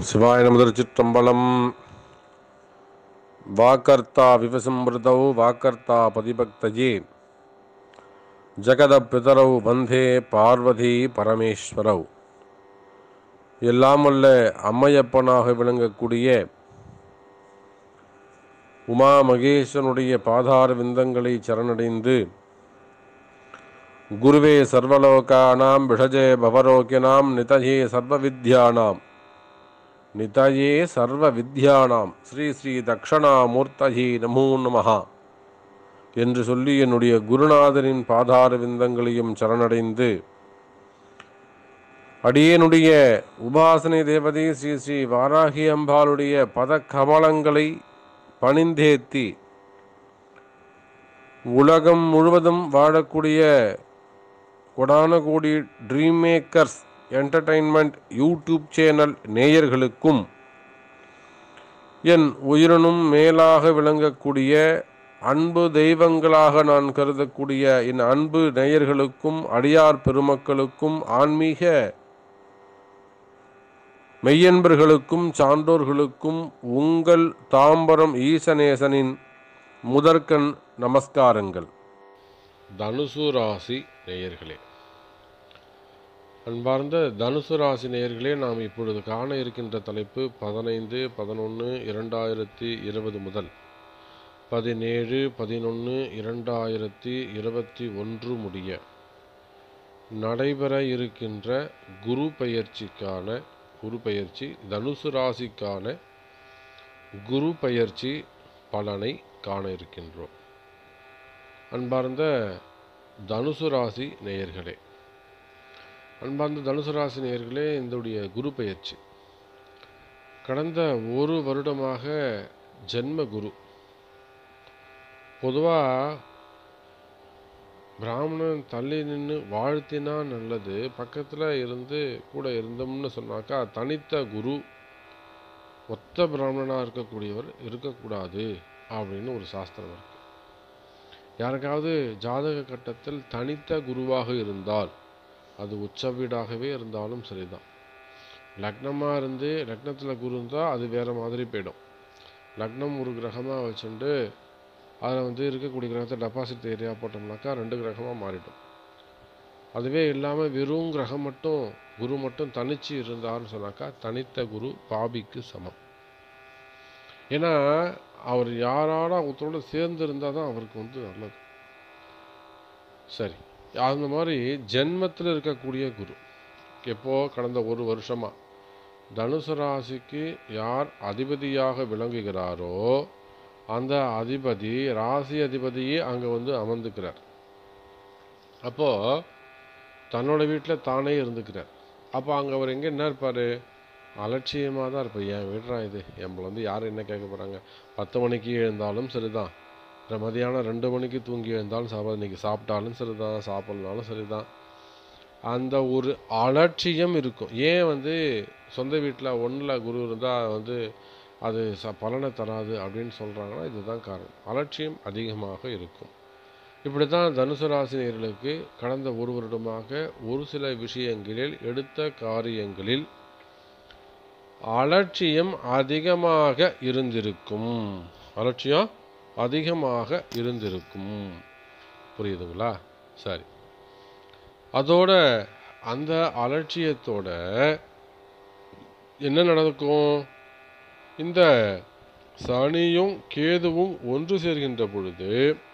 சிவாய நமதிருச்சிற்றம்பலம் வாக்கர்த்தா விவசம்பிருதௌ வாக்கர்த்தா பதிபக்தஜே ஜகத பிதரௌ வந்தே பார்வதி பரமேஸ்வரௌ எல்லாம் வல்ல அம்மையப்பனாக விளங்கக்கூடிய உமா மகேஸ்வனுடைய பாதார விந்தங்களை சரணடைந்து குருவே சர்வலோகானாம் விஷஜே பவரோக்கியனாம் நிதயே சர்வவித்யானாம் நிதயே சர்வ வித்யானாம் ஸ்ரீ ஸ்ரீ தக்ஷணாமூர்த்தஜி நமோ நமஹா என்று சொல்லி என்னுடைய குருநாதரின் பாதார விந்தங்களையும் சரணடைந்து அடியேனுடைய உபாசனை தேவதை ஸ்ரீ ஸ்ரீ வாராகி அம்பாளுடைய பதக்கமலங்களை பணிந்தேத்தி உலகம் முழுவதும் வாழக்கூடிய கொடான கோடி dream makers entertainment YouTube channel நேயர்களுக்கும் என் உயிரினும் மேலாக விளங்கக்கூடிய அன்பு தெய்வங்களாக நான் கருதக்கூடிய என் அன்பு நேயர்களுக்கும் அடியார் பெருமக்களுக்கும் ஆன்மீக மெய்யன்பர்களுக்கும் சான்றோர்களுக்கும் உங்கள் தாம்பரம் ஈசநேசனின் முதற்கண் நமஸ்காரங்கள் தனுசு ராசி நேயர்களே அன்பார்ந்த தனுசு ராசி நேயர்களே நாம் இப்பொழுது காண இருக்கின்ற தலைப்பு பதினைந்து பதினொன்று இரண்டாயிரத்தி இருபது முதல் பதினேழு பதினொன்று இரண்டாயிரத்தி இருபத்தி ஒன்று முடிய நடைபெற இருக்கின்ற குரு பெயர்ச்சிக்கான குரு பெயர்ச்சி தனுசு ராசிக்கான குரு பெயர்ச்சி பலனை காண இருக்கின்றோம் அன்பார்ந்த தனுசு ராசி நேயர்களே அன்பார்ந்த தனுசு ராசி நேயர்களே இந்தோடைய குரு பெயர்ச்சி கடந்த ஒரு வருடமாக ஜென்ம குரு பொதுவாக பிராமணன் தள்ளி நின்று வாழ்த்தினா நல்லது பக்கத்தில் இருந்து கூட இருந்தோம்னு சொன்னாக்கா தனித்த குரு ஒத்த பிராமணனாக இருக்கக்கூடியவர் இருக்கக்கூடாது அப்படின்னு ஒரு சாஸ்திரம் இருக்கு யாருக்காவது ஜாதக கட்டத்தில் தனித்த குருவாக இருந்தால் அது உச்ச வீடாகவே இருந்தாலும் சரிதான் லக்னமாக இருந்து லக்னத்தில் குரு இருந்தால் அது வேறு மாதிரி போயிடும் லக்னம் ஒரு கிரகமாக வச்சுட்டு அதில் வந்து இருக்கக்கூடிய கிரகத்தை டெபாசிட் ஏரியா போட்டோம்னாக்கா ரெண்டு கிரகமாக மாறிடும் அதுவே இல்லாமல் வெறும் கிரகம் மட்டும் குரு மட்டும் தனிச்சு இருந்தார்னு சொன்னாக்கா தனித்த குரு பாபிக்கு சமம் ஏன்னா அவர் யாரால ஒருத்தரோட சேர்ந்து இருந்தால் தான் அவருக்கு வந்து நல்லது சரி அந்த மாதிரி ஜென்மத்தில் இருக்கக்கூடிய குரு எப்போ கடந்த ஒரு வருஷமா தனுசு ராசிக்கு யார் அதிபதியாக விளங்குகிறாரோ அந்த அதிபதி ராசி அதிபதியே அங்கே வந்து அமர்ந்துக்கிறார் அப்போ தன்னோட வீட்டில் தானே இருந்துக்கிறார் அப்போ அங்கே அவர் எங்கே என்ன இருப்பார் அலட்சியமாக தான் இருப்பார் என் வீடுறா இது நம்மளை வந்து யார் என்ன கேட்க போகிறாங்க பத்து மணிக்கு எழுந்தாலும் சரிதான் இல்லை மதியானம் ரெண்டு மணிக்கு தூங்கி எழுந்தாலும் சாப்பிட இன்றைக்கி சாப்பிட்டாலும் சரிதான் சாப்பிட்லனாலும் சரிதான் அந்த ஒரு அலட்சியம் இருக்கும் ஏன் வந்து சொந்த வீட்டில் ஒன்றில் குரு இருந்தால் வந்து அது ச பலனை தராது அப்படின்னு சொல்கிறாங்கன்னா இதுதான் காரணம் அலட்சியம் அதிகமாக இருக்கும் இப்படி தான் தனுசு ராசினியர்களுக்கு கடந்த ஒரு வருடமாக ஒரு சில விஷயங்களில் எடுத்த காரியங்களில் அலட்சியம் அதிகமாக இருந்திருக்கும் அலட்சியம் அதிகமாக இருந்திருக்கும் புரியுதுங்களா சரி அதோட அந்த அலட்சியத்தோட என்ன நடக்கும் இந்த சனியும் கேதுவும் ஒன்று சேர்கின்ற பொழுது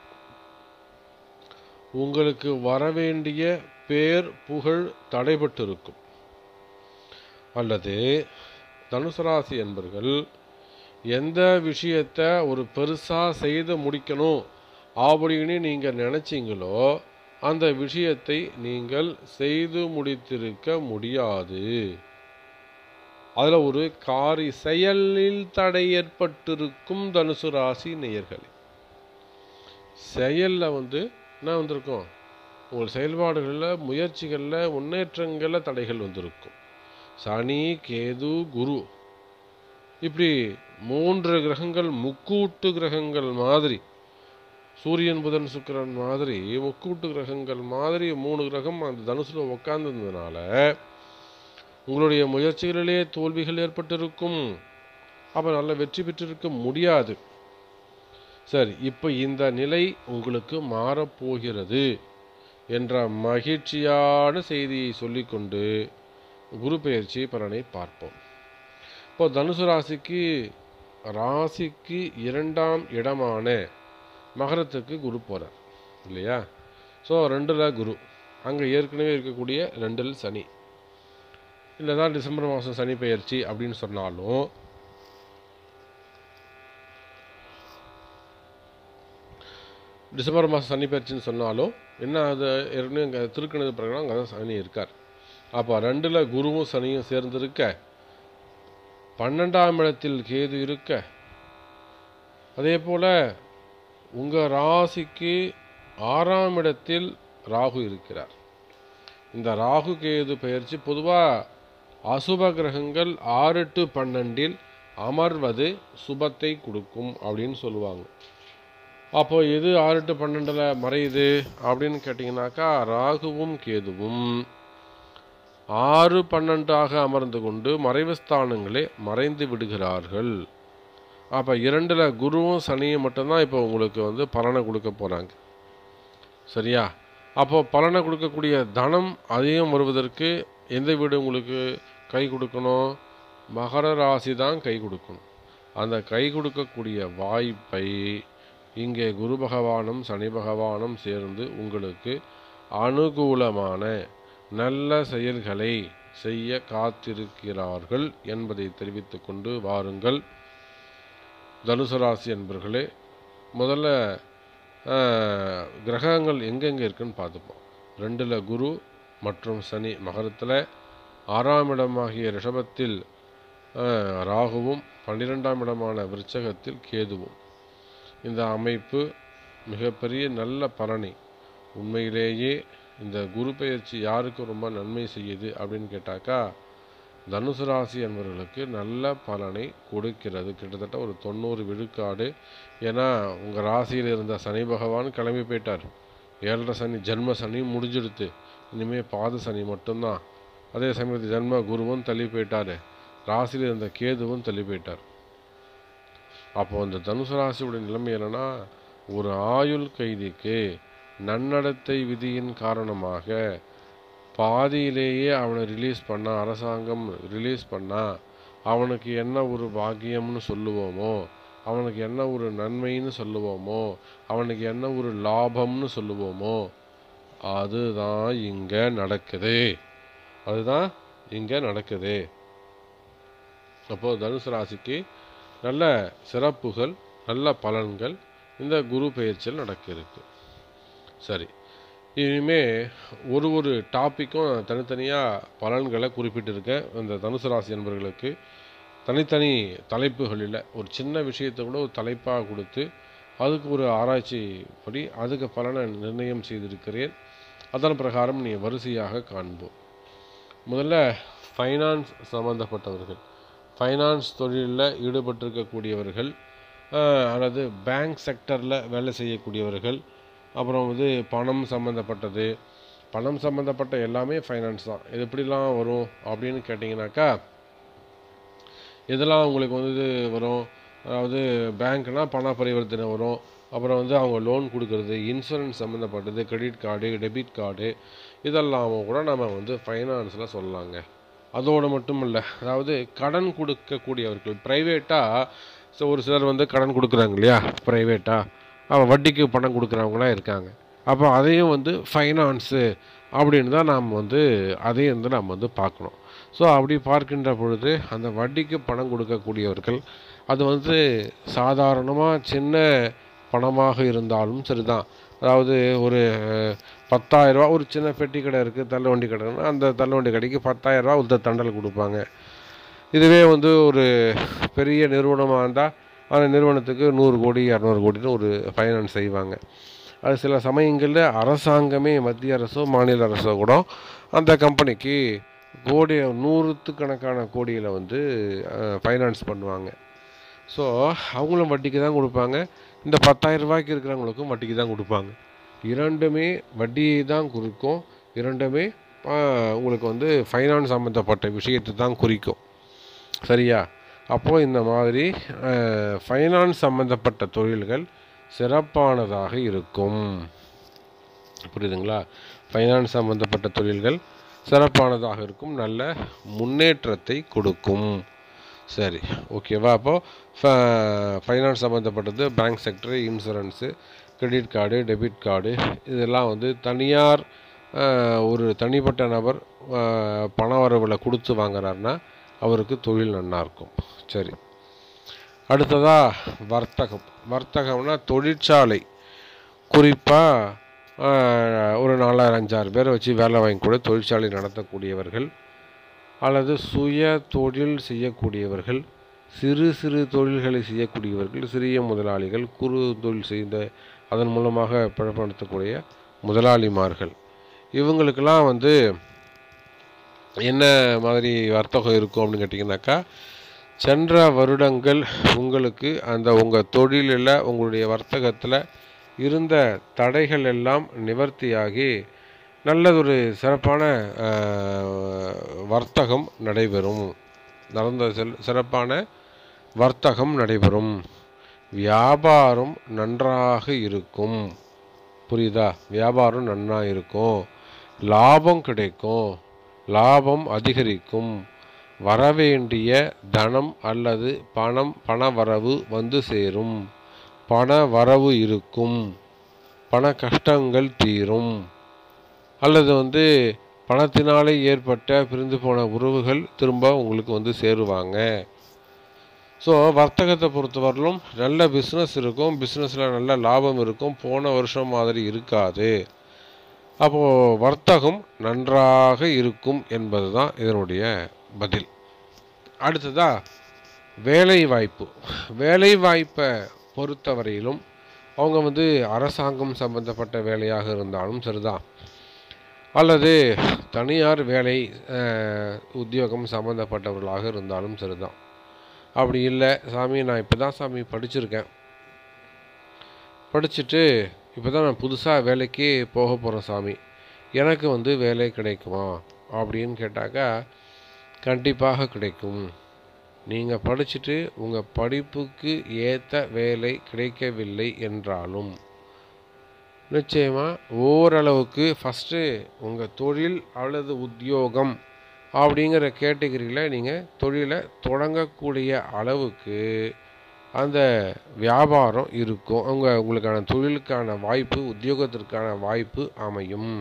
உங்களுக்கு வரவேண்டிய பேர் புகழ் தடைபட்டிருக்கும் அல்லது தனுசு ராசி என்பர்கள் எந்த விஷயத்தை ஒரு பெருசாக செய்து முடிக்கணும் அப்படின்னு நீங்கள் நினச்சிங்களோ அந்த விஷயத்தை நீங்கள் செய்து முடித்திருக்க முடியாது அதில் ஒரு காரி செயலில் தடை ஏற்பட்டிருக்கும் தனுசு ராசி நேயர்களே செயலில் வந்து என்ன வந்திருக்கும் உங்கள் செயல்பாடுகளில் முயற்சிகளில் முன்னேற்றங்களில் தடைகள் வந்திருக்கும் சனி கேது குரு இப்படி மூன்று கிரகங்கள் முக்கூட்டு கிரகங்கள் மாதிரி சூரியன் புதன் சுக்கிரன் மாதிரி முக்கூட்டு கிரகங்கள் மாதிரி மூணு கிரகம் அந்த தனுசுல உட்காந்துருந்ததுனால உங்களுடைய முயற்சிகளிலே தோல்விகள் ஏற்பட்டிருக்கும் அப்போ நல்ல வெற்றி பெற்றிருக்க முடியாது சரி இப்போ இந்த நிலை உங்களுக்கு மாறப்போகிறது என்ற மகிழ்ச்சியான செய்தியை சொல்லிக்கொண்டு குரு பெயர்ச்சி பலனை பார்ப்போம் இப்போ தனுசு ராசிக்கு ராசிக்கு இரண்டாம் இடமான மகரத்துக்கு குரு போகிறார் இல்லையா ஸோ ரெண்டில் குரு அங்கே ஏற்கனவே இருக்கக்கூடிய ரெண்டில் சனி இல்லை தான் டிசம்பர் மாதம் சனி பெயர்ச்சி அப்படின்னு சொன்னாலும் டிசம்பர் மாதம் சனி பெயர்ச்சின்னு சொன்னாலும் என்ன அது ஏற்கனவே இங்கே திருக்கணித பிரகாரம் அங்கே தான் சனி இருக்கார் அப்போ ரெண்டில் குருவும் சனியும் சேர்ந்திருக்க பன்னெண்டாம் இடத்தில் கேது இருக்க அதே போல் உங்கள் ராசிக்கு ஆறாம் இடத்தில் ராகு இருக்கிறார் இந்த ராகு கேது பயிற்சி பொதுவாக அசுப கிரகங்கள் ஆறு டு பன்னெண்டில் அமர்வது சுபத்தை கொடுக்கும் அப்படின்னு சொல்லுவாங்க அப்போ எது ஆறு டு பன்னெண்டில் மறையுது அப்படின்னு கேட்டிங்கனாக்கா ராகுவும் கேதுவும் ஆறு பன்னெண்டாக அமர்ந்து கொண்டு மறைவு ஸ்தானங்களே மறைந்து விடுகிறார்கள் அப்போ இரண்டில் குருவும் சனியும் மட்டும்தான் இப்போ உங்களுக்கு வந்து பலனை கொடுக்க போகிறாங்க சரியா அப்போ பலனை கொடுக்கக்கூடிய தனம் அதிகம் வருவதற்கு எந்த வீடு உங்களுக்கு கை கொடுக்கணும் மகர ராசி தான் கை கொடுக்கணும் அந்த கை கொடுக்கக்கூடிய வாய்ப்பை இங்கே குரு பகவானும் சனி பகவானும் சேர்ந்து உங்களுக்கு அனுகூலமான நல்ல செயல்களை செய்ய காத்திருக்கிறார்கள் என்பதை தெரிவித்துக் கொண்டு வாருங்கள் தனுசு ராசி என்பர்களே முதல்ல ஆஹ், கிரகங்கள் எங்கெங்கே இருக்குன்னு பார்த்துப்போம் ரெண்டில் குரு மற்றும் சனி மகரத்தில் ஆறாம் இடமாகிய ரிஷபத்தில் ஆஹ், ராகுவும் பன்னிரெண்டாம் இடமான விருச்சகத்தில் கேதுவும் இந்த அமைப்பு மிகப்பெரிய நல்ல பலனை உண்மையிலேயே இந்த குரு பெயர்ச்சி யாருக்கு ரொம்ப நன்மை செய்யுது அப்படின்னு கேட்டாக்கா தனுசு ராசி என்பவர்களுக்கு நல்ல பலனை கொடுக்கிறது கிட்டத்தட்ட ஒரு தொண்ணூறு விழுக்காடு ஏன்னா உங்கள் ராசியில் இருந்த சனி பகவான் கிளம்பி போயிட்டார் ஏழரை சனி ஜென்ம சனி முடிஞ்சிடுத்து இனிமேல் பாத சனி மட்டும்தான் அதே சமயத்தில் ஜென்ம குருவும் தள்ளி போயிட்டார் ராசியில் இருந்த கேதுவும் தள்ளி போயிட்டார் அப்போ அந்த தனுசு ராசியோட நிலைமை என்னன்னா ஒரு ஆயுள் கைதிக்கு நன்னடத்தை விதியின் காரணமாக பாதியிலேயே அவனை ரிலீஸ் பண்ணா அரசாங்கம் ரிலீஸ் பண்ணா அவனுக்கு என்ன ஒரு பாக்கியம்னு சொல்லுவோமோ அவனுக்கு என்ன ஒரு நன்மைன்னு சொல்லுவோமோ அவனுக்கு என்ன ஒரு லாபம்னு சொல்லுவோமோ அதுதான் இங்கே நடக்குது அதுதான் இங்கே நடக்குது அப்போது தனுசு ராசிக்கு நல்ல சிறப்புகள் நல்ல பலன்கள் இந்த குரு பெயர்ச்சியில் நடக்க இருக்கு சரி இனிமே ஒரு ஒரு டாப்பிக்கும் தனித்தனியாக பலன்களை குறிப்பிட்டிருக்கேன் இந்த தனுசு ராசி என்பவர்களுக்கு தனித்தனி தலைப்புகளில் ஒரு சின்ன விஷயத்தை கூட ஒரு தலைப்பாக கொடுத்து அதுக்கு ஒரு ஆராய்ச்சி படி அதுக்கு பலனை நிர்ணயம் செய்திருக்கிறேன் அதன் பிரகாரம் நீ வரிசையாக காண்போம் முதல்ல ஃபைனான்ஸ் சம்மந்தப்பட்டவர்கள் ஃபைனான்ஸ் தொழிலில் ஈடுபட்டிருக்கக்கூடியவர்கள் ஆஹ், அல்லது பேங்க் செக்டரில் வேலை செய்யக்கூடியவர்கள் அப்புறம் வந்து பணம் சம்மந்தப்பட்டது பணம் சம்மந்தப்பட்ட எல்லாமே ஃபைனான்ஸ் தான் இது எப்படிலாம் வரும் அப்படின்னு கேட்டிங்கனாக்கா இதெல்லாம் உங்களுக்கு வந்து இது வரும் அதாவது பேங்க்னால் பண பரிவர்த்தனை வரும் அப்புறம் வந்து அவங்க லோன் கொடுக்கறது இன்சூரன்ஸ் சம்மந்தப்பட்டது கிரெடிட் கார்டு டெபிட் கார்டு இதெல்லாம் கூட நம்ம வந்து ஃபைனான்ஸில் சொல்லலாங்க அதோடு மட்டும் இல்லை அதாவது கடன் கொடுக்கக்கூடியவர்கள் ப்ரைவேட்டாக ஒரு சிலர் வந்து கடன் கொடுக்குறாங்க இல்லையா ப்ரைவேட்டாக அவன் வட்டிக்கு பணம் கொடுக்குறவங்களாம் இருக்காங்க அப்போ அதையும் வந்து ஃபைனான்ஸு அப்படின்னு தான் நாம் வந்து அதையும் வந்து நாம் வந்து பார்க்கணும் ஸோ அப்படி பார்க்கின்ற பொழுது அந்த வட்டிக்கு பணம் கொடுக்கக்கூடியவர்கள் அது வந்து சாதாரணமாக சின்ன பணமாக இருந்தாலும் சரிதான் அதாவது ஒரு பத்தாயிரரூபா ஒரு சின்ன பெட்டி கடை இருக்குது தள்ளுவண்டி கடைன்னா அந்த தள்ளுவண்டி கடைக்கு பத்தாயிரரூபா உத்த தண்டல் கொடுப்பாங்க இதுவே வந்து ஒரு பெரிய நிறுவனமாக இருந்தால் அந்த நிறுவனத்துக்கு நூறு கோடி இரநூறு கோடின்னு ஒரு ஃபைனான்ஸ் செய்வாங்க அது சில சமயங்களில் அரசாங்கமே மத்திய அரசோ மாநில அரசோ கூட அந்த கம்பெனிக்கு கோடி நூறுத்துக்கணக்கான கோடியில் வந்து ஃபைனான்ஸ் பண்ணுவாங்க ஸோ அவங்களும் வட்டிக்கு தான் கொடுப்பாங்க இந்த பத்தாயிரம் ரூபாய்க்கு இருக்கிறவங்களுக்கும் வட்டிக்கு தான் கொடுப்பாங்க இரண்டுமே வட்டியை தான் கொடுக்கும் இரண்டுமே ஆஹ், உங்களுக்கு வந்து ஃபைனான்ஸ் சம்மந்தப்பட்ட விஷயத்தை தான் குறிக்கும் சரியா அப்போது இந்த மாதிரி ஃபைனான்ஸ் சம்மந்தப்பட்ட தொழில்கள் சிறப்பானதாக இருக்கும் புரியுதுங்களா ஃபைனான்ஸ் சம்மந்தப்பட்ட தொழில்கள் சிறப்பானதாக இருக்கும் நல்ல முன்னேற்றத்தை கொடுக்கும் சரி ஓகேவா அப்போது ஃபைனான்ஸ் சம்மந்தப்பட்டது bank sector insurance credit card debit card இதெல்லாம் வந்து தனியார் அஹ், ஒரு தனிப்பட்ட நபர் அஹ், பண வரவில் கொடுத்து வாங்குறாருன்னா அவருக்கு தொழில் நல்லா இருக்கும் சரி அடுத்ததா வர்த்தகம் வர்த்தகம்னா தொழிற்சாலை குறிப்பாக ஒரு நாலாயிரம் அஞ்சாறு பேரை வச்சு வேலை வாங்கி கூட தொழிற்சாலை நடத்தக்கூடியவர்கள் அல்லது சுய தொழில் செய்யக்கூடியவர்கள் சிறு சிறு தொழில்களை செய்யக்கூடியவர்கள் சிறிய முதலாளிகள் குறு தொழில் செய்த அதன் மூலமாக பிழப்படுத்தக்கூடிய முதலாளிமார்கள் இவங்களுக்கெல்லாம் வந்து என்ன மாதிரி வர்த்தகம் இருக்கும் அப்படின்னு கேட்டிங்கனாக்கா சென்ற வருடங்கள் உங்களுக்கு அந்த உங்கள் தொழிலில் உங்களுடைய வர்த்தகத்தில் இருந்த தடைகள் எல்லாம் நிவர்த்தியாகி நல்லதொரு சிறப்பான அஹ், வர்த்தகம் நடைபெறும் நடந்த செல் சிறப்பான வர்த்தகம் நடைபெறும் வியாபாரம் நன்றாக இருக்கும் புரியுதா வியாபாரம் நன்னா இருக்கும் லாபம் கிடைக்கும் லாபம் அதிகரிக்கும் வரவேண்டிய தனம் அல்லது பணம் பண வரவு வந்து சேரும் பண வரவு இருக்கும் பண கஷ்டங்கள் தீரும் அல்லது வந்து பணத்தினாலே ஏற்பட்ட பிரிந்து போன உறவுகள் திரும்ப உங்களுக்கு வந்து சேருவாங்க ஸோ வர்த்தகத்தை பொறுத்தவரையிலும் நல்ல பிஸ்னஸ் இருக்கும் பிஸ்னஸில் நல்ல லாபம் இருக்கும் போன வருஷம் மாதிரி இருக்காது அப்போது வர்த்தகம் நன்றாக இருக்கும் என்பது தான் இதனுடைய பதில் அடுத்ததா வேலை வாய்ப்பு வேலை வாய்ப்பை பொறுத்தவரையிலும் அவங்க வந்து அரசாங்கம் சம்பந்தப்பட்ட வேலையாக இருந்தாலும் சரிதான் அல்லது தனியார் வேலை அஹ், உத்தியோகம் சம்மந்தப்பட்டவர்களாக இருந்தாலும் சரிதான் அப்படி இல்லை சாமி நான் இப்போ தான் சாமி படிச்சிருக்கேன் படிச்சுட்டு இப்போ தான் நான் புதுசாக வேலைக்கு போக போகிறேன் சாமி எனக்கு வந்து வேலை கிடைக்குமா அப்படின்னு கேட்டாக்கா கண்டிப்பாக கிடைக்கும் நீங்கள் படிச்சுட்டு உங்கள் படிப்புக்கு ஏற்ற வேலை கிடைக்கவில்லை என்றாலும் நிச்சயமாக ஓரளவுக்கு ஃபஸ்ட்டு உங்கள் தொழில் அல்லது உத்தியோகம் அப்படிங்கிற கேட்டகரியில் நீங்கள் தொழிலை தொடங்கக்கூடிய அளவுக்கு அந்த வியாபாரம் இருக்கும் உங்க உங்களுக்கான தொழிலுக்கான வாய்ப்பு உத்தியோகத்திற்கான வாய்ப்பு அமையும்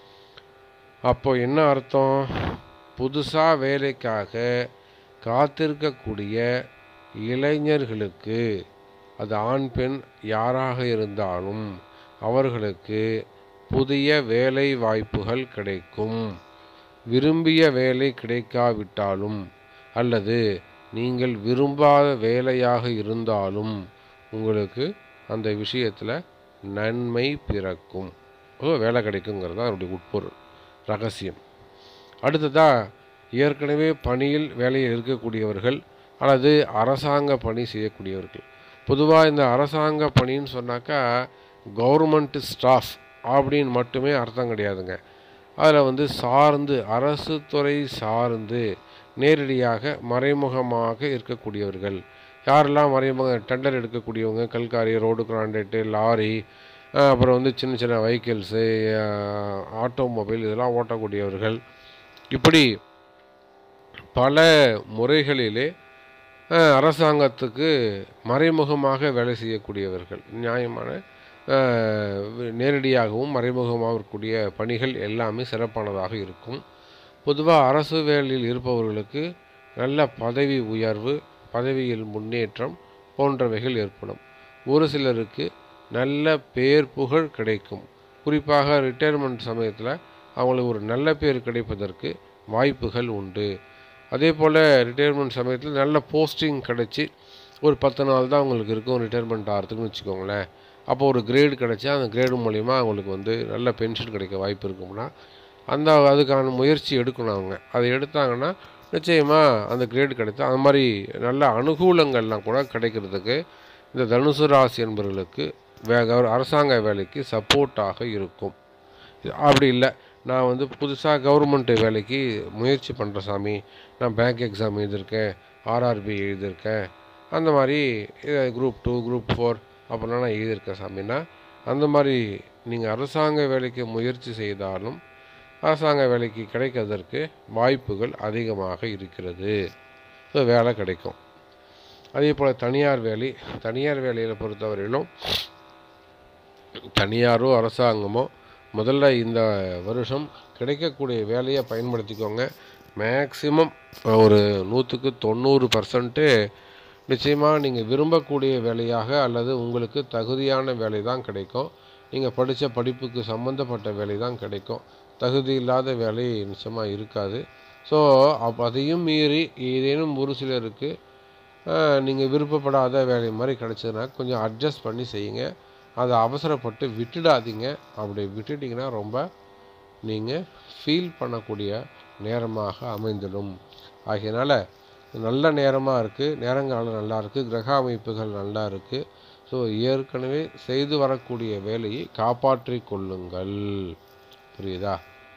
அப்போ என்ன அர்த்தம் புதுசாக வேலைக்காக காத்திருக்கக்கூடிய இளைஞர்களுக்கு அது ஆண் பெண் யாராக இருந்தாலும் அவர்களுக்கு புதிய வேலை வாய்ப்புகள் கிடைக்கும் விரும்பிய வேலை கிடைக்காவிட்டாலும் அல்லது நீங்கள் விரும்பாத வேலையாக இருந்தாலும் உங்களுக்கு அந்த விஷயத்தில் நன்மை பிறக்கும் ஓ வேலை கிடைக்குங்கிறது தான் அதனுடைய உட்பொருள் ரகசியம் அடுத்ததா ஏற்கனவே பணியில் வேலையில் இருக்கக்கூடியவர்கள் அல்லது அரசாங்க பணி செய்யக்கூடியவர்கள் பொதுவாக இந்த அரசாங்க பணின்னு சொன்னாக்கா கவர்மெண்ட் ஸ்டாஃப் அப்படின்னு மட்டுமே அர்த்தம் கிடையாதுங்க அதில் வந்து சார்ந்து அரசு துறை சார்ந்து நேரடியாக மறைமுகமாக இருக்கக்கூடியவர்கள் யாரெல்லாம் மறைமுக டெண்டர் எடுக்கக்கூடியவங்க கல்காரி ரோடு கிராண்டேட்டு லாரி அஹ் அப்புறம் வந்து சின்ன சின்ன வெஹிக்கிள்ஸு ஆட்டோமொபைல் இதெல்லாம் ஓட்டக்கூடியவர்கள் இப்படி பல முறைகளிலே அஹ், அரசாங்கத்துக்கு மறைமுகமாக வேலை செய்யக்கூடியவர்கள் நியாயமான அஹ், நேரடியாகவும் மறைமுகமாக இருக்கக்கூடிய பணிகள் எல்லாமே சிறப்பானதாக இருக்கும் பொதுவாக அரசு வேலையில் இருப்பவர்களுக்கு நல்ல பதவி உயர்வு பதவியில் முன்னேற்றம் போன்றவைகள் ஏற்படும் ஒரு சிலருக்கு நல்ல பேர் புகழ் கிடைக்கும் குறிப்பாக ரிட்டையர்மெண்ட் சமயத்தில் அவங்களுக்கு ஒரு நல்ல பேர் கிடைப்பதற்கு வாய்ப்புகள் உண்டு அதே போல் ரிட்டையர்மெண்ட் சமயத்தில் நல்ல போஸ்டிங் கிடச்சி ஒரு பத்து நாள் தான் அவங்களுக்கு இருக்கும் ரிட்டையர்மெண்ட் ஆகிறதுக்குன்னு வச்சுக்கோங்களேன் அப்போ ஒரு கிரேடு கிடச்சா அந்த கிரேடு மூலிமா அவங்களுக்கு வந்து நல்ல பென்ஷன் கிடைக்க வாய்ப்பு இருக்கும்னா அந்த அதுக்கான முயற்சி எடுக்கணும் அவங்க அதை எடுத்தாங்கன்னா நிச்சயமாக அந்த கிரேடு கிடைத்தா அந்த மாதிரி நல்ல அனுகூலங்கள்லாம் கூட கிடைக்கிறதுக்கு இந்த தனுசு ராசி என்பவர்களுக்கு வே கவர்- அரசாங்க வேலைக்கு சப்போர்ட்டாக இருக்கும் அப்படி இல்லை நான் வந்து புதுசாக கவர்மெண்ட் வேலைக்கு முயற்சி பண்ணுறேன் சாமி நான் பேங்க் எக்ஸாம் எழுதியிருக்கேன் ஆர்ஆர்பி எழுதியிருக்கேன் அந்த மாதிரி குரூப் டூ குரூப் ஃபோர் அப்படிலாம் நான் எழுதியிருக்கேன் சாமின்னா அந்த மாதிரி நீங்கள் அரசாங்க வேலைக்கு முயற்சி செய்தாலும் அரசாங்க வேலைக்கு கிடைக்கிறதற்கு வாய்ப்புகள் அதிகமாக இருக்கிறது ஸோ வேலை கிடைக்கும் அதே போல் தனியார் வேலை தனியார் வேலையில் பொறுத்தவரையிலும் தனியாரோ அரசாங்கமோ முதல்ல இந்த வருஷம் கிடைக்கக்கூடிய வேலையை பயன்படுத்திக்கோங்க மேக்சிமம் ஒரு நூற்றுக்கு தொண்ணூறு பர்சன்ட்டு நிச்சயமாக நீங்கள் விரும்பக்கூடிய வேலையாக அல்லது உங்களுக்கு தகுதியான வேலை தான் கிடைக்கும் நீங்கள் படித்த படிப்புக்கு சம்மந்தப்பட்ட வேலை தான் கிடைக்கும் தகுதி இல்லாத வேலை நிச்சயமாக இருக்காது ஸோ அப் அதையும் மீறி ஏதேனும் ஒரு சிலருக்கு நீங்கள் விருப்பப்படாத வேலை மாதிரி கிடச்சதுன்னா கொஞ்சம் அட்ஜஸ்ட் பண்ணி செய்யுங்க அதை அவசரப்பட்டு விட்டுடாதீங்க அப்படி விட்டுட்டிங்கன்னா ரொம்ப நீங்கள் ஃபீல் பண்ணக்கூடிய நேரமாக அமைந்திடும் ஆகையினால நல்ல நேரமாக இருக்குது நேரங்காலம் நல்லா இருக்குது கிரக அமைப்புகள் நல்லா இருக்குது ஸோ ஏற்கனவே செய்து வரக்கூடிய வேலையை காப்பாற்றிக் கொள்ளுங்கள் புரியுதா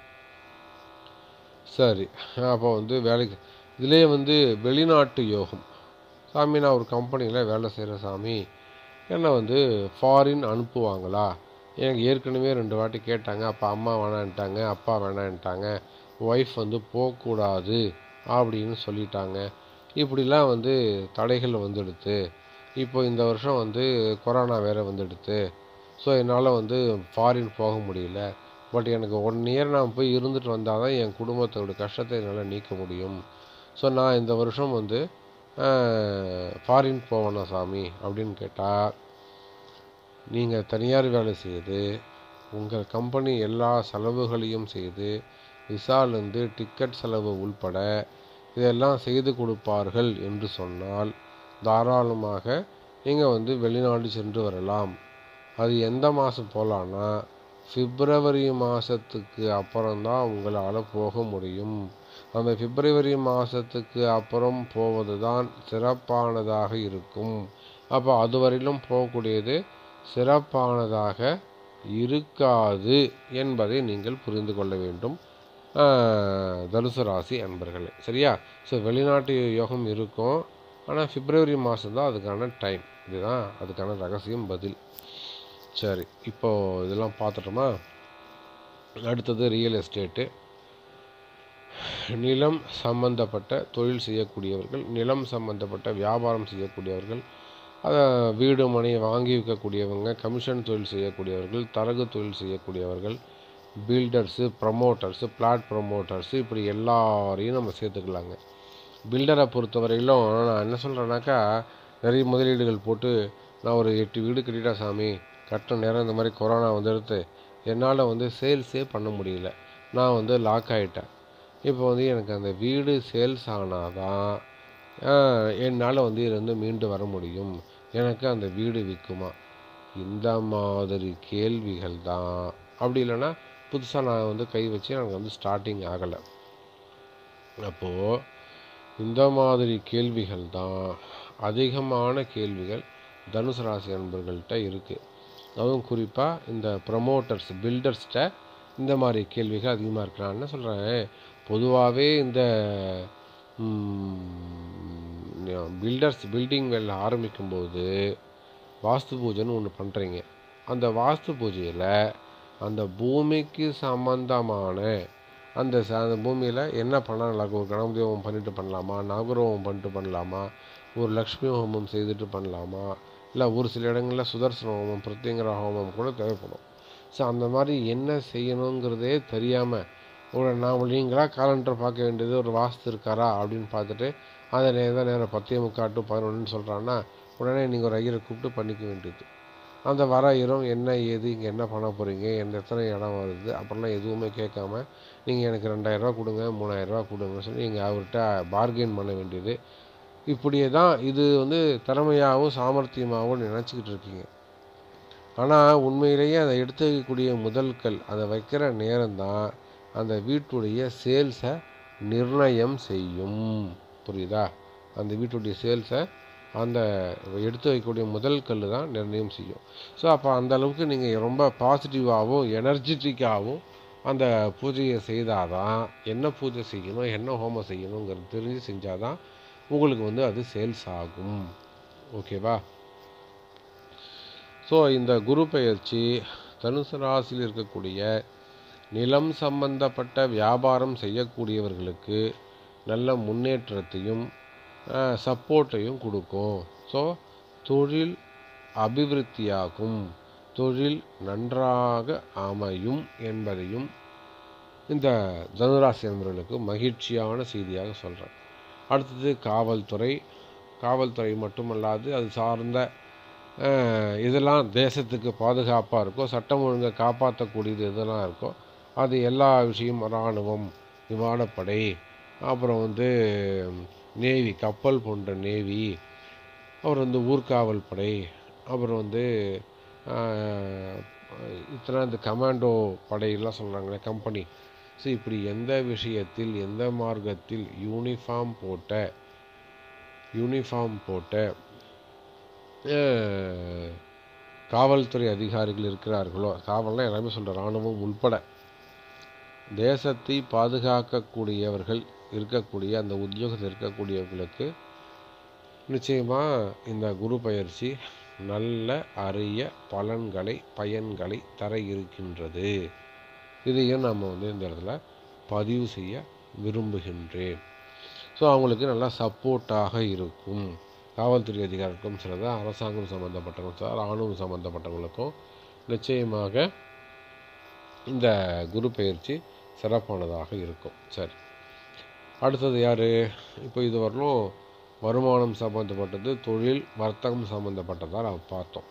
சரி அப்போ வந்து வேலைக்கு இதுலேயே வந்து வெளிநாட்டு யோகம் சாமி நான் ஒரு கம்பெனியில் வேலை செய்கிற சாமி என்னை வந்து ஃபாரின் அனுப்புவாங்களா எனக்கு ஏற்கனவே ரெண்டு வாட்டி கேட்டாங்க அப்போ அம்மா வேணான்ட்டாங்க அப்பா வேணான்ட்டாங்க ஒய்ஃப் வந்து போகக்கூடாது அப்படின்னு சொல்லிட்டாங்க இப்படிலாம் வந்து தடைகள் வந்துடுது இப்போ இந்த வருஷம் வந்து கொரோனா வேறு வந்துடுது ஸோ என்னால் வந்து ஃபாரின் போக முடியல பட் எனக்கு ஒன் இயர் நான் போய் இருந்துட்டு வந்தால் தான் என் குடும்பத்தோட கஷ்டத்தை என்னால் நீக்க முடியும் ஸோ நான் இந்த வருஷம் வந்து ஃபாரின் போவேனா சாமி அப்படின்னு கேட்டால் நீங்கள் தனியார் வேலை செய்து உங்கள் கம்பெனி எல்லா செலவுகளையும் செய்து விசாலேருந்து டிக்கெட் செலவு உள்பட இதெல்லாம் செய்து கொடுப்பார்கள் என்று சொன்னால் தாராளமாக நீங்கள் வந்து வெளிநாடு சென்று வரலாம் அது எந்த மாதம் போகலான்னா பிப்ரவரி மாதத்துக்கு அப்புறம்தான் உங்களால் போக முடியும் அந்த பிப்ரவரி மாதத்துக்கு அப்புறம் போவது தான் சிறப்பானதாக இருக்கும் அப்போ அதுவரையிலும் போகக்கூடியது சிறப்பானதாக இருக்காது என்பதை நீங்கள் புரிந்து கொள்ள வேண்டும் தனுசு ராசி அன்பர்களே சரியா ஸோ வெளிநாட்டு யோகம் இருக்கும் ஆனால் பிப்ரவரி மாதம் தான் அதுக்கான டைம் இதுதான் அதுக்கான ரகசியம் பதில் சரி இப்போது இதெல்லாம் பார்த்துட்டோமா அடுத்தது ரியல் எஸ்டேட்டு நிலம் சம்பந்தப்பட்ட தொழில் செய்யக்கூடியவர்கள் நிலம் சம்பந்தப்பட்ட வியாபாரம் செய்யக்கூடியவர்கள் அதை வீடு மனையை வாங்கி விற்கக்கூடியவங்க கமிஷன் தொழில் செய்யக்கூடியவர்கள் தரகு தொழில் செய்யக்கூடியவர்கள் பில்டர்ஸு ப்ரமோட்டர்ஸு பிளாட் ப்ரமோட்டர்ஸு இப்படி எல்லாரையும் நம்ம சேர்த்துக்கலாங்க பில்டரை பொறுத்தவரையிலும் நான் என்ன சொல்கிறேன்னாக்கா நிறைய முதலீடுகள் போட்டு நான் ஒரு எட்டு வீடு கட்டிட்டா சாமி கட்டின நேரம் இந்த மாதிரி கொரோனா வந்துடுத்து என்னால் வந்து சேல்ஸே பண்ண முடியல நான் வந்து லாக் ஆகிட்டேன் இப்போ வந்து எனக்கு அந்த வீடு சேல்ஸ் ஆனால் தான் என்னால் வந்து இதுலேருந்து மீண்டு வர முடியும் எனக்கு அந்த வீடு விற்குமா இந்த மாதிரி கேள்விகள் தான் அப்படி இல்லைன்னா புதுசாக நான் வந்து கை வச்சு எனக்கு வந்து ஸ்டார்டிங் ஆகலை அப்போது இந்த மாதிரி கேள்விகள் தான் அதிகமான கேள்விகள் தனுசு ராசி அன்பர்கள்ட்ட இருக்குது அதுவும் குறிப்பாக இந்த ப்ரமோட்டர்ஸ் பில்டர்ஸ்கிட்ட இந்த மாதிரி கேள்விகள் அதிகமாக இருக்கு நான் என்ன சொல்கிறேன் பொதுவாகவே இந்த பில்டர்ஸ் பில்டிங் வேலை ஆரம்பிக்கும்போது வாஸ்து பூஜைன்னு ஒன்று பண்ணுறீங்க அந்த வாஸ்து பூஜையில் அந்த பூமிக்கு சம்பந்தமான அந்த ச அந்த பூமியில் என்ன பண்ணால் நல்லாயிருக்கும் ஒரு கணபதி ஹோமம் பண்ணிட்டு பண்ணலாமா நாகர ஹோமம் பண்ணிட்டு பண்ணலாமா ஒரு லக்ஷ்மி ஹோமம் செய்துட்டு பண்ணலாமா இல்லை ஒரு சில இடங்களில் சுதர்சன ஹோமம் பிரத்யங்கர ஹோமம் கூட தேவைப்படும் ஸோ அந்த மாதிரி என்ன செய்யணுங்கிறதே தெரியாமல் ஒரு நான் நீங்களாக காலண்டர் பார்க்க வேண்டியது ஒரு வாஸ்து இருக்காரா அப்படின்னு பார்த்துட்டு அதை நேரம் நேரம் பத்தே முக்கால் டு பதினொன்றுன்னு சொல்கிறான்னா உடனே நீங்கள் ஒரு ஐயரை கூப்பிட்டு பண்ணிக்க வேண்டியது அந்த வர ஐயரும் என்ன ஏது இங்கே என்ன பண்ண போகிறீங்க எந்த எத்தனை இடம் வருது அப்படிலாம் எதுவுமே கேட்காம நீங்கள் எனக்கு ரெண்டாயிரரூவா கொடுங்க மூணாயிரரூவா கொடுங்கன்னு சொல்லி நீங்கள் அவர்கிட்ட பார்கெயின் பண்ண வேண்டியது இப்படியே தான் இது வந்து திறமையாகவும் சாமர்த்தியமாகவும் நினச்சிக்கிட்டு இருக்கீங்க ஆனால் உண்மையிலேயே அதை எடுத்து வைக்கக்கூடிய முதல் கல் அதை வைக்கிற நேரம்தான் அந்த வீட்டுடைய சேல்ஸை நிர்ணயம் செய்யும் புரியுதா அந்த வீட்டுடைய சேல்ஸை அந்த எடுத்து வைக்கக்கூடிய முதல் கல் தான் நிர்ணயம் செய்யும் ஸோ அப்போ அந்த அளவுக்கு நீங்கள் ரொம்ப பாசிட்டிவாகவும் எனர்ஜெட்டிக்காகவும் அந்த பூஜையை செய்தாதான் என்ன பூஜை செய்யணும் என்ன ஹோமம் செய்யணுங்கிறது தெரிஞ்சு செஞ்சாதான் உங்களுக்கு வந்து அது சேல்ஸ் ஆகும் ஓகேவா ஸோ இந்த குரு பெயர்ச்சி தனுசு ராசியில் இருக்கக்கூடிய நிலம் சம்பந்தப்பட்ட வியாபாரம் செய்யக்கூடியவர்களுக்கு நல்ல முன்னேற்றத்தையும் சப்போர்ட்டையும் கொடுக்கும் ஸோ தொழில் அபிவிருத்தியாகும் தொழில் நன்றாக அமையும் என்பதையும் இந்த தனுராசி நண்பர்களுக்கு மகிழ்ச்சியான செய்தியாக சொல்கிறேன் அடுத்தது காவல்துறை காவல்துறை மட்டுமல்லாது அது சார்ந்த அஹ், இதெல்லாம் தேசத்துக்கு பாதுகாப்பாக இருக்கோ சட்டம் ஒழுங்கை காப்பாற்றக்கூடியது எதெல்லாம் இருக்கோ அது எல்லா விஷயம் இராணுவம் விமானப்படை அப்புறம் வந்து நேவி கப்பல் போன்ற நேவி அப்புறம் வந்து ஊர்காவல் படை அப்புறம் வந்து ஆஹ், இத்தனை இந்த கமாண்டோ படையெல்லாம் சொல்கிறாங்களே கம்பெனி ஸோ இப்படி எந்த விஷயத்தில் எந்த மார்க்கத்தில் யூனிஃபார்ம் போட்ட யூனிஃபார்ம் போட்ட அஹ், காவல்துறை அதிகாரிகள் இருக்கிறார்களோ காவல்லாம் எல்லாமே சொல்கிற இராணுவம் உள்பட தேசத்தை பாதுகாக்கக்கூடியவர்கள் இருக்கக்கூடிய அந்த உத்தியோகத்தில் இருக்கக்கூடியவர்களுக்கு நிச்சயமாக இந்த குரு பயிற்சி நல்ல அரிய பலன்களை பயன்களை தர இருக்கின்றது இதையும் நம்ம வந்து இந்த இடத்துல பதிவு செய்ய விரும்புகின்றேன் ஸோ அவங்களுக்கு நல்லா சப்போர்ட்டாக இருக்கும் காவல்துறை அதிகாரிக்கும் சிலது அரசாங்கம் சம்மந்தப்பட்டவங்க சார் ராணுவம் சம்மந்தப்பட்டவங்களுக்கும் நிச்சயமாக இந்த குரு பயிற்சி சிறப்பானதாக இருக்கும் சரி அடுத்தது யார் இப்போ இது வரலும் வருமானம் சம்மந்தப்பட்டது தொழில் வர்த்தகம் சம்மந்தப்பட்டதாக நம்ம பார்த்தோம்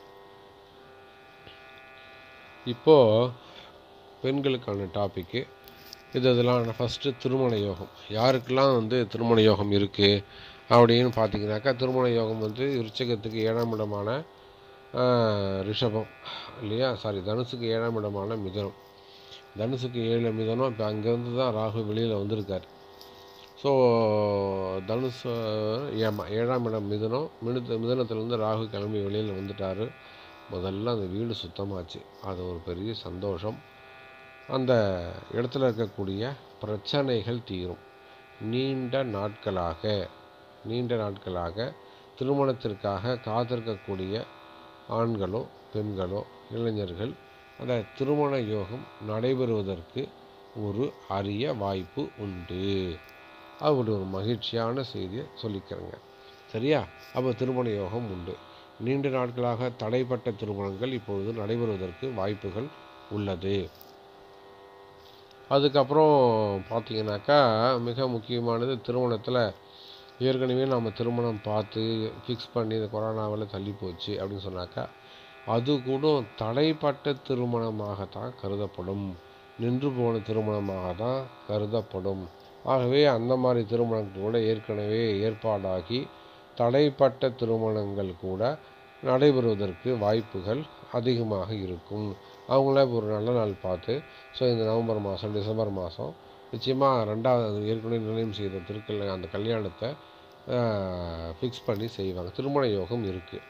இப்போது பெண்களுக்கான டாப்பிக்கு இது இதெல்லாம் ஃபஸ்ட்டு திருமண யோகம் யாருக்கெல்லாம் வந்து திருமண யோகம் இருக்குது அப்படின்னு பார்த்தீங்கன்னாக்கா திருமண யோகம் வந்து விருச்சகத்துக்கு ஏழாம் இடமான ஆஹ், ரிஷபம் இல்லையா சாரி தனுசுக்கு ஏழாம் இடமான மிதனம் தனுசுக்கு ஏழு மிதனம் இப்போ அங்கேருந்து தான் ராகு வெளியில் வந்திருக்கார் ஸோ தனுசு ஏமா ஏழாம் இடம் மிதனம் மிதுன மிதனத்துலேருந்து ராகு கிளம்பி வெளியில் வந்துட்டார் முதல்ல அந்த வீடு சுத்தமாச்சு அது ஒரு பெரிய சந்தோஷம் அந்த இடத்துல இருக்கக்கூடிய பிரச்சனைகள் தீரும் நீண்ட நாட்களாக நீண்ட நாட்களாக திருமணத்திற்காக காத்திருக்கக்கூடிய ஆண்களோ பெண்களோ இளைஞர்கள் அந்த திருமண யோகம் நடைபெறுவதற்கு ஒரு அரிய வாய்ப்பு உண்டு அப்படி ஒரு மகிழ்ச்சியான செய்தியை சொல்லிக்கிறேங்க சரியா அப்போ திருமண யோகம் உண்டு நீண்ட நாட்களாக தடைப்பட்ட திருமணங்கள் இப்பொழுது நடைபெறுவதற்கு வாய்ப்புகள் உள்ளது அதுக்கப்புறம் பார்த்தீங்கன்னாக்கா மிக முக்கியமானது திருமணத்தில் ஏற்கனவே நம்ம திருமணம் பார்த்து ஃபிக்ஸ் பண்ணி இந்த கொரோனாவில் தள்ளி போச்சு அப்படின்னு சொன்னாக்கா அது கூட தடைப்பட்ட திருமணமாகத்தான் கருதப்படும் நின்று போன திருமணமாக தான் கருதப்படும் ஆகவே அந்த மாதிரி திருமணங்கள் கூட ஏற்கனவே ஏற்பாடாகி தடைப்பட்ட திருமணங்கள் கூட நடைபெறுவதற்கு வாய்ப்புகள் அதிகமாக இருக்கும் அவங்கள ஒரு நல்ல நாள் பார்த்து ஸோ இந்த நவம்பர் மாதம் டிசம்பர் மாதம் நிச்சயமாக ரெண்டாவது ஏற்கனவே நிர்ணயம் செய்த திருக்கல் அந்த கல்யாணத்தை ஃபிக்ஸ் பண்ணி செய்வாங்க திருமண யோகம் இருக்குது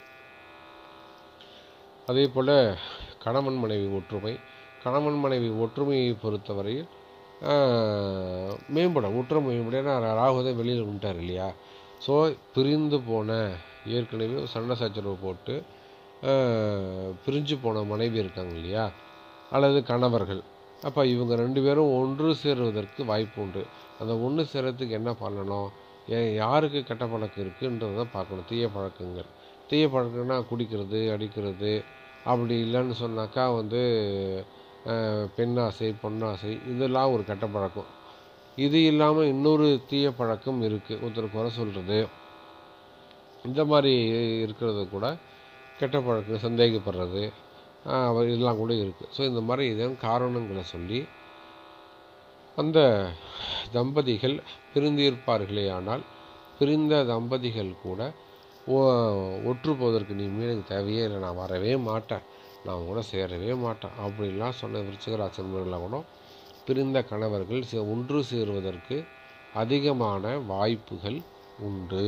அதே போல் கணவன் மனைவி ஒற்றுமை கணவன் மனைவி ஒற்றுமையை பொறுத்தவரையில் ஆஹ், மேம்படும் ஒற்றுமை மேம்படும் ராகுதான் வெளியில் வந்துட்டார் இல்லையா ஸோ பிரிந்து போன ஏற்கனவே சண்டை சச்சரவு போட்டு ஆஹ், பிரிஞ்சு போன மனைவி இருக்காங்க இல்லையா அல்லது கணவர்கள் அப்போ இவங்க ரெண்டு பேரும் ஒன்று சேருவதற்கு வாய்ப்பு உண்டு அந்த ஒன்று சேரத்துக்கு என்ன பண்ணணும் ஏன் யாருக்கு கெட்ட பழக்கம் இருக்குன்றதை பார்க்கணும் தீய பழக்கங்கள் தீய பழக்கம்னா குடிக்கிறது அடிக்கிறது அப்படி இல்லைன்னு சொன்னாக்கா வந்து அஹ், பெண்ணாசை பொன்னாசை இதெல்லாம் ஒரு கெட்ட பழக்கம் இது இல்லாமல் இன்னொரு தீய பழக்கம் இருக்குது ஒருத்தர் குறை சொல்கிறது இந்த மாதிரி இருக்கிறது கூட கெட்ட பழக்கம் சந்தேகப்படுறது ஆஹ், அவ- இதெல்லாம் கூட இருக்குது ஸோ இந்த மாதிரி இதன் காரணங்களை சொல்லி அந்த தம்பதிகள் பிரிந்திருப்பார்களே ஆனால் பிரிந்த தம்பதிகள் கூட ஓ- ஒற்று போவதற்கு நீ மீன் எனக்கு தேவையே இல்லை நான் வரவே மாட்டேன் நான் உன் கூட சேரவே மாட்டேன் அப்படின்லாம் சொன்ன விருச்சிகராசன்லாம் கூட பிரிந்த கணவர்கள் சே- ஒன்று சேருவதற்கு அதிகமான வாய்ப்புகள் உண்டு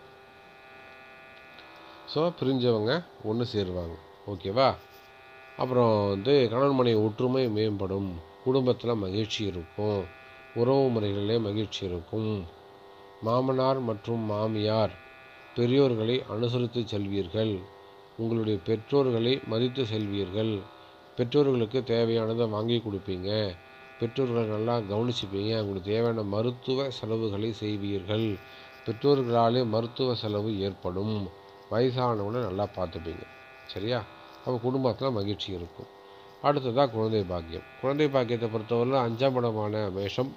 ஸோ பிரிஞ்சவங்க ஒன்று சேருவாங்க ஓகேவா அப்புறம் வந்து கணவன் மனைவி ஒற்றுமை மேம்படும் குடும்பத்தில் மகிழ்ச்சி இருக்கும் உறவு முறைகளிலே மகிழ்ச்சி இருக்கும் மாமனார் மற்றும் மாமியார் பெரியோர்களை அனுசரித்து செல்வீர்கள் உங்களுடைய பெற்றோர்களை மதித்து செல்வீர்கள் பெற்றோர்களுக்கு தேவையானதை வாங்கி கொடுப்பீங்க பெற்றோர்களை நல்லா கவனிச்சுப்பீங்க அவங்களுக்கு தேவையான மருத்துவ செலவுகளை செய்வீர்கள் பெற்றோர்களாலே மருத்துவ செலவு ஏற்படும் வயசானவங்களை நல்லா பார்த்துப்பீங்க சரியா அப்போ குடும்பத்தில் மகிழ்ச்சி இருக்கும் அடுத்ததாக குழந்தை பாக்கியம் குழந்தை பாக்கியத்தை பொறுத்தவரை அஞ்சாம் இடமான மேஷம்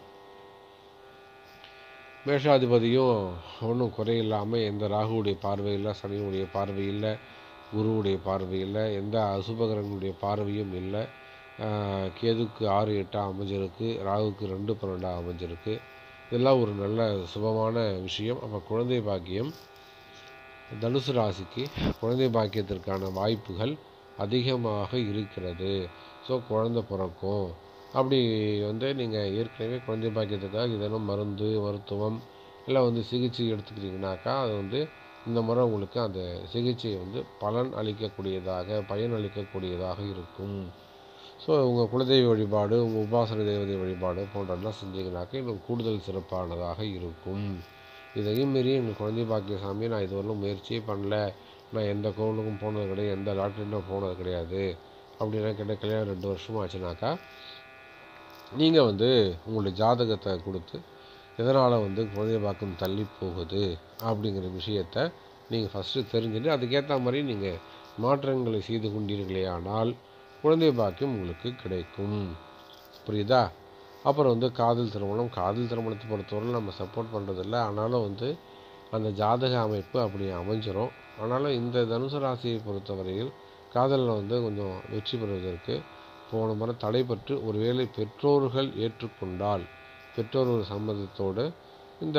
மேஷாதிபதியும் ஒன்றும் குறையில்லாமல் எந்த ராகுவுடைய பார்வை இல்லை சனியுடைய பார்வை இல்லை குருவுடைய பார்வை இல்லை எந்த அசுபகரங்களுடைய பார்வையும் இல்லை ஆஹ் கேதுக்கு ஆறு எட்டாக அமைஞ்சிருக்கு ராகுக்கு ரெண்டு பன்னெண்டாக அமைஞ்சிருக்கு இதெல்லாம் ஒரு நல்ல சுபமான விஷயம் அப்போ குழந்தை பாக்கியம் தனுசு ராசிக்கு குழந்தை பாக்கியத்திற்கான வாய்ப்புகள் அதிகமாக இருக்கிறது ஸோ குழந்தை பிறக்கும் அப்படி வந்து நீங்கள் ஏற்கனவே குழந்தை பாக்கியத்துக்காக ஏதேனும் மருந்து மருத்துவம் இல்லை வந்து சிகிச்சை எடுத்துக்கிறீங்கனாக்கா அது வந்து இந்த முறை உங்களுக்கு அந்த சிகிச்சை வந்து பலன் அளிக்கக்கூடியதாக பயன் அளிக்கக்கூடியதாக இருக்கும் ஸோ உங்கள் குலதெய்வ வழிபாடு உங்கள் உபாசன தேவதை வழிபாடு போன்றதெல்லாம் செஞ்சீங்கனாக்கா இன்னும் கூடுதல் சிறப்பானதாக இருக்கும் இதையும் மீறி எங்கள் குழந்தை பாக்கிய சாமி நான் இதுவரையிலும் முயற்சியே பண்ணல நான் எந்த கோவிலுக்கும் போனது கிடையாது எந்த டாக்டர்கிட்டும் போனது கிடையாது அப்படின்னா கேட்ட கல்யாணம் ரெண்டு வருஷமாக ஆச்சுனாக்கா நீங்கள் வந்து உங்களுடைய ஜாதகத்தை கொடுத்து எதனால் வந்து குழந்தை பாக்கம் தள்ளி போகுது அப்படிங்கிற விஷயத்த நீங்கள் ஃபஸ்ட்டு தெரிஞ்சுட்டு அதுக்கேற்ற மாதிரி நீங்கள் மாற்றங்களை செய்து கொண்டீர்களே ஆனால் குழந்தை பாக்கியம் உங்களுக்கு கிடைக்கும் புரியுதா அப்புறம் வந்து காதல் திருமணம் காதல் திருமணத்தை பொறுத்தவரை நம்ம சப்போர்ட் பண்ணுறதில்ல ஆனாலும் வந்து அந்த ஜாதக அமைப்பு அப்படி அமைஞ்சிரும் ஆனாலும் இந்த தனுசு ராசியை பொறுத்தவரையில் காதலில் வந்து கொஞ்சம் வெற்றி பெறுவதற்கு போன முறை தடைபட்டு ஒருவேளை பெற்றோர்கள் ஏற்றுக்கொண்டால் பெற்றோர்கள் சம்மதத்தோடு இந்த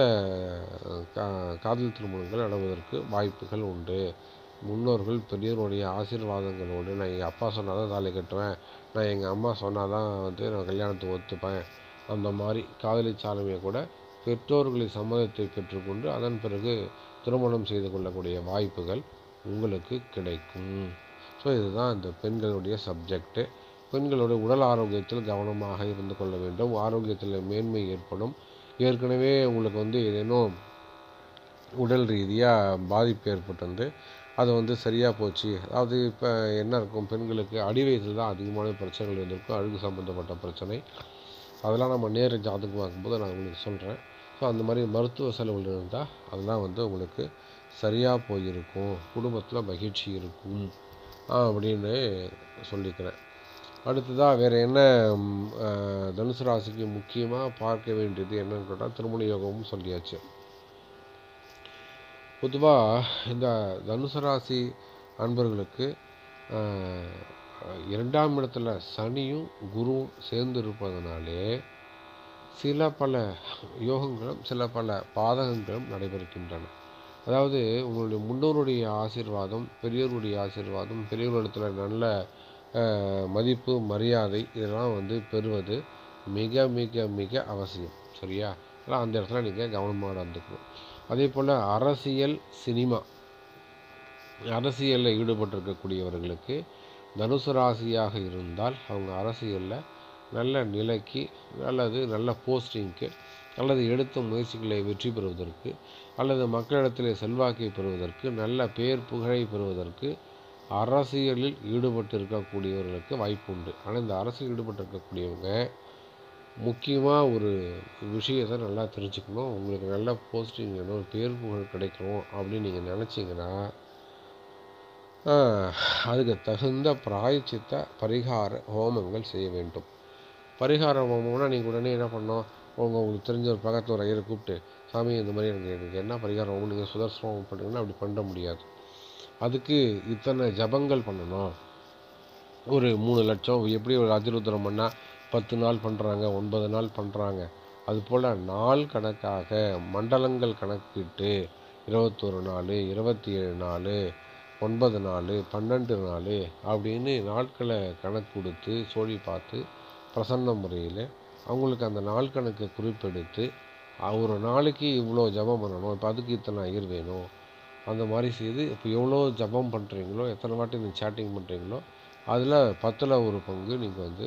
கா- காதல் திருமணங்கள் நடவதற்கு வாய்ப்புகள் உண்டு முன்னோர்கள் பெரியவருடைய ஆசீர்வாதங்களோடு நான் எங்கள் அப்பா சொன்னால் தான் தாலி கட்டுவேன் நான் எங்கள் அம்மா சொன்னால் தான் வந்து நான் கல்யாணத்துக்கு ஒத்துப்பேன் அந்த மாதிரி காதலிச்சாலுமே கூட பெற்றோர்களின் சம்மதத்தை பெற்றுக்கொண்டு அதன் பிறகு திருமணம் செய்து கொள்ளக்கூடிய வாய்ப்புகள் உங்களுக்கு கிடைக்கும் ஸோ இதுதான் இந்த பெண்களுடைய சப்ஜெக்ட்டு பெண்களுடைய உடல் ஆரோக்கியத்தில் கவனமாக இருந்து கொள்ள வேண்டும் ஆரோக்கியத்தில் மேன்மை ஏற்படும் ஏற்கனவே உங்களுக்கு வந்து ஏதேனும் உடல் ரீதியாக பாதிப்பு ஏற்பட்டு வந்து அது வந்து சரியாக போச்சு அதாவது இப்போ என்ன இருக்கும் பெண்களுக்கு அடி வயசில் தான் அதிகமான பிரச்சனைகள் இருந்திருக்கும் அழுகு சம்மந்தப்பட்ட பிரச்சனை அதெல்லாம் நம்ம நேர ஜாதகம் பார்க்கும்போது நான் உங்களுக்கு சொல்கிறேன் ஸோ அந்த மாதிரி மருத்துவ செலவுகள் இருந்தால் அதெல்லாம் வந்து உங்களுக்கு சரியாக போயிருக்கும் குடும்பத்தில் மகிழ்ச்சி இருக்கும் ஆ, அப்படின்னு சொல்லிக்கிறேன் அடுத்ததாக வேறு என்ன ம், ஆ, தனுசு ராசிக்கு முக்கியமாக பார்க்க வேண்டியது என்னன்னு கேட்டால் திருமண யோகமும் சொல்லியாச்சு பொதுவாக இந்த தனுசு ராசி அன்பர்களுக்கு ஆ, இரண்டாம் இடத்துல சனியும் குருவும் சேர்ந்து இருப்பதனாலே சில பல யோகங்களும் சில பல பாதகங்களும் நடைபெறுகின்றன அதாவது உங்களுடைய முன்னோருடைய ஆசீர்வாதம் பெரியோருடைய ஆசீர்வாதம் பெரியோரிடத்தில் நல்ல அஹ், மதிப்பு மரியாதை இதெல்லாம் வந்து பெறுவது மிக மிக மிக அவசியம் சரியா அதனால் அந்த இடத்துல நீங்கள் கவனமாக நடந்துக்கணும் அதே போல் அரசியல் சினிமா அரசியலில் ஈடுபட்டிருக்கக்கூடியவர்களுக்கு தனுசு ராசியாக இருந்தால் அவங்க அரசியலில் நல்ல நிலைக்கு அல்லது நல்ல போஸ்டிங்க்கு அல்லது எடுத்த முயற்சிகளை வெற்றி பெறுவதற்கு அல்லது மக்களிடத்தில் செல்வாக்கை பெறுவதற்கு நல்ல பேர் புகழை பெறுவதற்கு அரசியலில் ஈடுபட்டு இருக்கக்கூடியவர்களுக்கு வாய்ப்பு உண்டு ஆனால் இந்த அரசியல் ஈடுபட்டு இருக்கக்கூடியவங்க முக்கியமாக ஒரு விஷயத்தை நல்லா தெரிஞ்சுக்கணும் உங்களுக்கு நல்ல போஸ்டிங் வேணும் ஒரு பேர் புகழ் கிடைக்கணும் அப்படின்னு நீங்கள் நினச்சிங்கன்னா அதுக்கு தகுந்த பிராயச்சித்த பரிகார ஹோமங்கள் செய்ய வேண்டும் பரிகார ஹோமம்னா நீங்கள் உடனே என்ன பண்ணணும் உங்க உங்களுக்கு தெரிஞ்ச ஒரு பக்கத்தில் ஒரு ஐயரை கூப்பிட்டு சாமி இந்த மாதிரி எனக்கு எனக்கு என்ன பரிகார ஹோமம் நீங்கள் சுதர்சன ஹோமம் பண்ணுங்கன்னா அப்படி பண்ண முடியாது அதுக்கு இத்தனை ஜபங்கள் பண்ணணும் ஒரு மூணு லட்சம் எப்படி ஒரு அதிருத்திரம் பண்ணால் பத்து நாள் பண்ணுறாங்க ஒன்பது நாள் பண்ணுறாங்க அதுபோல் நாள் கணக்காக மண்டலங்கள் கணக்கிட்டு இருபத்தொரு நாள் இருபத்தி ஏழு நாள் ஒன்பது நாள் பன்னெண்டு நாள் அப்படின்னு நாட்களை கணக்கு கொடுத்து சோழி பார்த்து பிரசன்ன முறையில் அவங்களுக்கு அந்த நாள் கணக்கை குறிப்பெடுத்து அஹ் ஒரு நாளைக்கு இவ்வளோ ஜபம் பண்ணணும் இப்போ அதுக்கு இத்தனை ஐயர் வேணும் அந்த மாதிரி செய்து இப்போ எவ்வளோ ஜபம் பண்ணுறீங்களோ எத்தனை வாட்டி நீங்கள் சேட்டிங் பண்ணுறீங்களோ அதில் பத்தில் ஒரு பங்கு நீங்கள் வந்து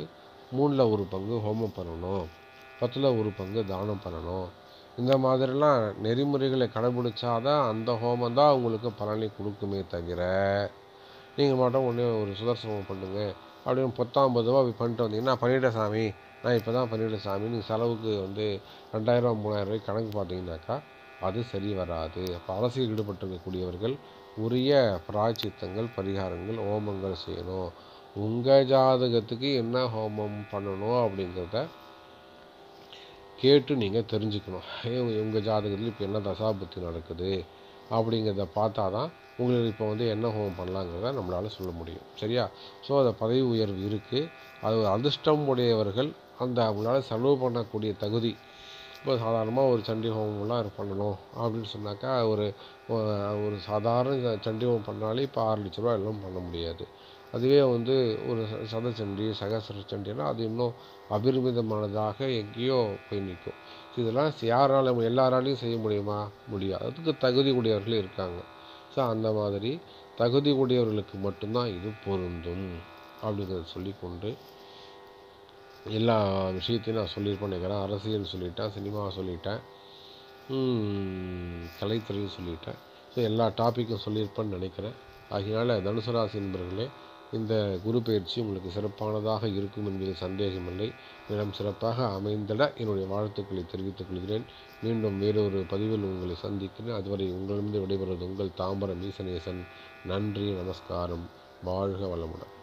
மூணில் ஒரு பங்கு ஹோமம் பண்ணணும் பத்தில் ஒரு பங்கு தானம் பண்ணணும் இந்த மாதிரிலாம் நெறிமுறைகளை கடைபிடிச்சாதான் அந்த ஹோமம் தான் உங்களுக்கு பலனை கொடுக்குமே தவிர நீங்கள் மட்டும் ஒன்றே ஒரு சுதர்சனம் பண்ணுங்க அப்படின்னு பத்தாம்பது ரூபா அப்படி பண்ணிட்டு வந்தீங்கன்னா பண்ணிட்டேன் சாமி நான் இப்போ தான் பண்ணிட்டேன் சாமி நீங்கள் செலவுக்கு வந்து ரெண்டாயிரம் மூணாயிரம் ரூபாய் கணக்கு பார்த்தீங்கன்னாக்கா அது சரி வராது அப்போ அரசியல் ஈடுபட்டிருக்கக்கூடியவர்கள் உரிய பிராய்ச்சித்தங்கள் பரிகாரங்கள் ஹோமங்கள் செய்யணும் உங்கள் ஜாதகத்துக்கு என்ன ஹோமம் பண்ணணும் அப்படிங்கிறத கேட்டு நீங்கள் தெரிஞ்சுக்கணும் உங்கள் ஜாதகத்தில் இப்போ என்ன தசாபுத்தி நடக்குது அப்படிங்கிறத பார்த்தா தான் உங்களுக்கு இப்போ வந்து என்ன ஹோமம் பண்ணலாங்கிறத நம்மளால் சொல்ல முடியும் சரியா ஸோ அந்த பதவி உயர்வு இருக்குது அது அதிர்ஷ்டம் உடையவர்கள் அந்த அவங்களால செலவு பண்ணக்கூடிய தகுதி இப்போ சாதாரணமாக ஒரு சண்டி ஹோமம்லாம் பண்ணணும் அப்படின்னு சொன்னாக்கா ஒரு ஒரு சாதாரண சண்டி ஹோமம் பண்ணாலே இப்போ ஆறு லட்ச ரூபா எல்லாம் பண்ண முடியாது அதுவே வந்து ஒரு சதச்சண்டி சகசர சண்டினா அது இன்னும் அபரிமிதமானதாக எங்கேயோ போய் நிற்கும் இதெல்லாம் யாரால எல்லாராலையும் செய்ய முடியுமா முடியாது அதுக்கு தகுதி உடையவர்கள் இருக்காங்க ஸோ அந்த மாதிரி தகுதி உடையவர்களுக்கு மட்டும்தான் இது பொருந்தும் அப்படிங்கிறத சொல்லிக்கொண்டு எல்லா விஷயத்தையும் நான் சொல்லியிருப்பேன் நினைக்கிறேன் அரசியல் சொல்லிட்டேன் சினிமா சொல்லிட்டேன் கலைத்துறையும் சொல்லிட்டேன் ஸோ எல்லா டாப்பிக்கும் சொல்லியிருப்பேன்னு நினைக்கிறேன் ஆகையினால தனுசு ராசி நண்பர்களே இந்த குரு பயிற்சி உங்களுக்கு சிறப்பானதாக இருக்கும் என்பதில் சந்தேகமில்லை இடம் சிறப்பாக அமைந்திட என்னுடைய வாழ்த்துக்களை தெரிவித்துக் கொள்கிறேன் மீண்டும் வேறொரு பதிவில் உங்களை சந்திக்கிறேன் அதுவரை உங்களிடமிருந்து விடைபெறுவது உங்கள் தாம்பரம் ஈசனேசன் நன்றி நமஸ்காரம் வாழ்க வளமுடன்